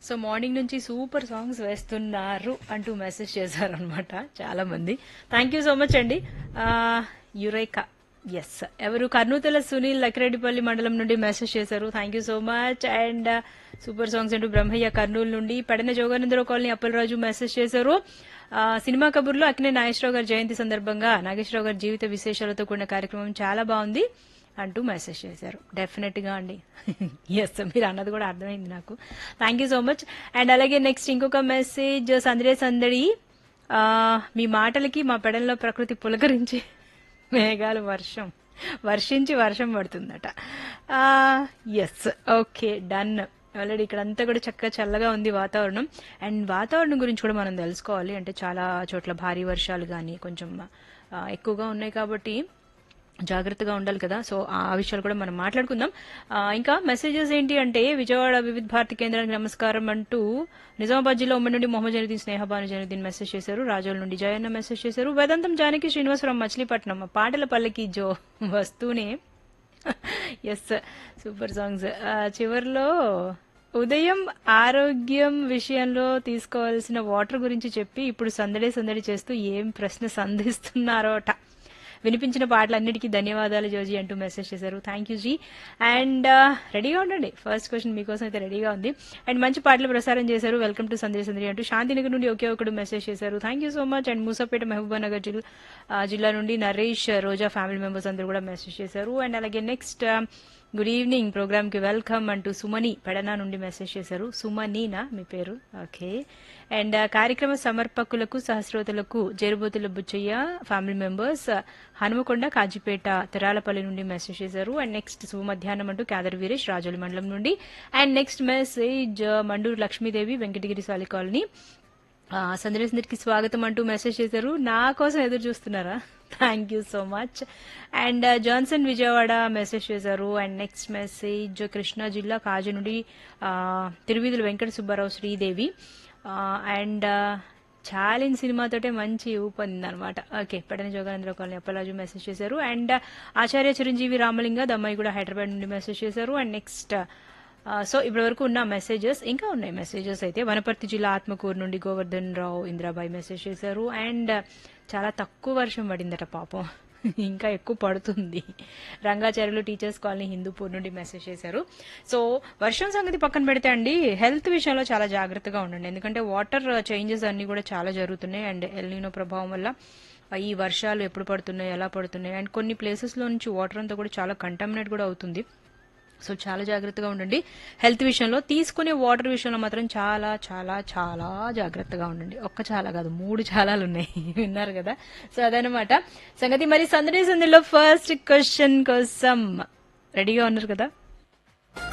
so morning నుంచి super songs వేస్తున్నారు అంటూ మెసేజ్ చేశారు అనమాట చాలా మంది థ్యాంక్ యూ సో మచ్ అండి యురైకా ఎస్ ఎవరు కర్నూతల సునీల్ లక్కిరెడ్డిపల్లి మండలం నుండి మెసేజ్ చేశారు thank you so much and super songs అంటూ బ్రహ్మయ్య కర్నూలు నుండి పెడన జోగానందరావు కాలనీ అప్పలరాజు మెసేజ్ చేశారు ఆ, సినిమా కబుర్లో అక్కినే నాగేశ్వరరావు గారి జయంతి సందర్భంగా నాగేశ్వరరావు గారి జీవిత విశేషాలతో కూడిన కార్యక్రమం చాలా బాగుంది అంటూ మెసేజ్ చేశారు డెఫినెట్ గా అండి ఎస్ మీరు అన్నది కూడా అర్థమైంది నాకు thank you so much and అలాగే నెక్స్ట్ ఇంకొక మెసేజ్ సందడే సందడి ఆ, మీ మాటలకి మా పెడల్లో ప్రకృతి పులకరించి మేఘాలు వర్షం వర్షించి వర్షం పడుతుందట ఎస్ ఓకే డన్ ఆల్రెడీ ఇక్కడ అంతా కూడా చక్కగా చల్లగా ఉంది వాతావరణం అండ్ వాతావరణం గురించి కూడా మనం తెలుసుకోవాలి అంటే చాలా చోట్ల భారీ వర్షాలు కానీ కొంచెం ఆ, ఎక్కువగా ఉన్నాయి కాబట్టి జాగ్రత్తగా ఉండాలి కదా సో ఆ విషయాలు కూడా మనం మాట్లాడుకుందాం ఆ, ఇంకా మెసేజెస్ ఏంటి అంటే విజయవాడ వివిధ భారతి కేంద్రానికి నమస్కారం అంటూ నిజామాబాద్ జిల్లా ఉమ్మడి నుండి మొహమ్మద్ జనుద్దీన్ స్నేహబాను జనుద్దీన్ మెసేజ్ చేశారు రాజోల నుండి జయన్న మెసేజ్ చేశారు వేదాంతం జానకి శ్రీనివాసరావు మచిలీపట్నం పాటల పల్లకి జో వస్తూనే ఎస్ సూపర్ సాంగ్స్ చివరిలో ఉదయం ఆరోగ్యం విషయంలో తీసుకోవాల్సిన వాటర్ గురించి చెప్పి ఇప్పుడు సందడి సందడి చేస్తూ ఏం ప్రశ్న సంధిస్తున్నారోట వినిపించిన పాటలన్నిటికీ ధన్యవాదాలు జోజీ అంటూ మెసేజ్ చేశారు థ్యాంక్ యూ జీ అండ్ రెడీగా ఉండండి ఫస్ట్ క్వశ్చన్ మీకోసం అయితే రెడీగా ఉంది అండ్ మంచి పాటలు ప్రసారం చేశారు వెల్కమ్ టు సందేశ్ సందడి అంటూ శాంతినగర్ నుండి ఒకే ఒకడు మెసేజ్ చేశారు thank you so much and Moosapet Mahabubnagar జిల్లా ఆ, జిల్లా నుండి నరేష్ రోజా ఫ్యామిలీ మెంబర్స్ అందరూ కూడా మెసేజ్ చేశారు అండ్ అలాగే నెక్స్ట్ గుడ్ ఈవినింగ్ ప్రోగ్రామ్ కి వెల్కమ్ అంటూ సుమని పెడనా నుండి మెసేజ్ చేశారు సుమనీనా మీ పేరు ఓకే అండ్ ఆ, కార్యక్రమ సమర్పకులకు సహస్రోతులకు జేరుబోతుల బుచ్చయ్య ఫ్యామిలీ మెంబర్స్ హనుమకొండ కాజీపేట తెరాలపల్లి నుండి మెసేజ్ చేశారు అండ్ నెక్స్ట్ శుభ మధ్యాహ్నం అంటూ క్యాదర్ వీరేష్ రాజోలి మండలం నుండి and next message Manduru Lakshmidevi Venkatagiri Sali colony ఆ, సందర్శనకి స్వాగతం అంటూ మెసేజ్ చేశారు నా కోసం ఎదురు చూస్తున్నారా thank you so much and Johnson Vijayawada message చేశారు అండ్ నెక్స్ట్ మెసేజ్ కృష్ణా జిల్లా కాజు నుండి ఆ, తిరువీధుల వెంకట సుబ్బారావు శ్రీదేవి అండ్ చాలిన్ సినిమాతోటే మంచి ఊపంది అనమాట okay Pedana Joganandra colony Appalaraju message చేశారు అండ్ ఆచార్య చిరంజీవి రామలింగ దమ్మాయి కూడా హైదరాబాద్ నుండి మెసేజ్ చేశారు అండ్ నెక్స్ట్ ఆ, సో ఇప్పటి వరకు ఉన్న మెసేజెస్ ఇంకా ఉన్నాయి మెసేజెస్ అయితే వనపర్తి జిల్లా ఆత్మకూరు నుండి గోవర్ధన్ రావు ఇందిరాబాయి మెసేజ్ చేశారు అండ్ చాలా తక్కువ వర్షం పడిందట పాపం ఇంకా ఎక్కువ పడుతుంది రంగాచార్యులు టీచర్స్ కాలనీ హిందూపూర్ నుండి మెసేజ్ చేశారు సో వర్షం సంగతి పక్కన పెడితే అండి హెల్త్ విషయంలో చాలా జాగ్రత్తగా ఉండండి ఎందుకంటే వాటర్ చేంజెస్ అన్ని కూడా చాలా జరుగుతున్నాయి అండ్ ఎల్నినో ప్రభావం వల్ల ఈ వర్షాలు ఎప్పుడు పడుతున్నాయి ఎలా పడుతున్నాయి అండ్ కొన్ని ప్లేసెస్ లో నుంచి వాటర్ అంతా కూడా చాలా కంటామినేట్ కూడా అవుతుంది సో చాలా జాగ్రత్తగా ఉండండి హెల్త్ విషయంలో తీసుకునే వాటర్ విషయంలో మాత్రం చాలా చాలా చాలా జాగ్రత్తగా ఉండండి ఒక్క చాలా కాదు మూడు చాలాలు ఉన్నాయి విన్నారు కదా సో అదనమాట సంగతి మరి సందడి సందడిలో ఫస్ట్ క్వశ్చన్ కోసం రెడీగా ఉన్నారు కదా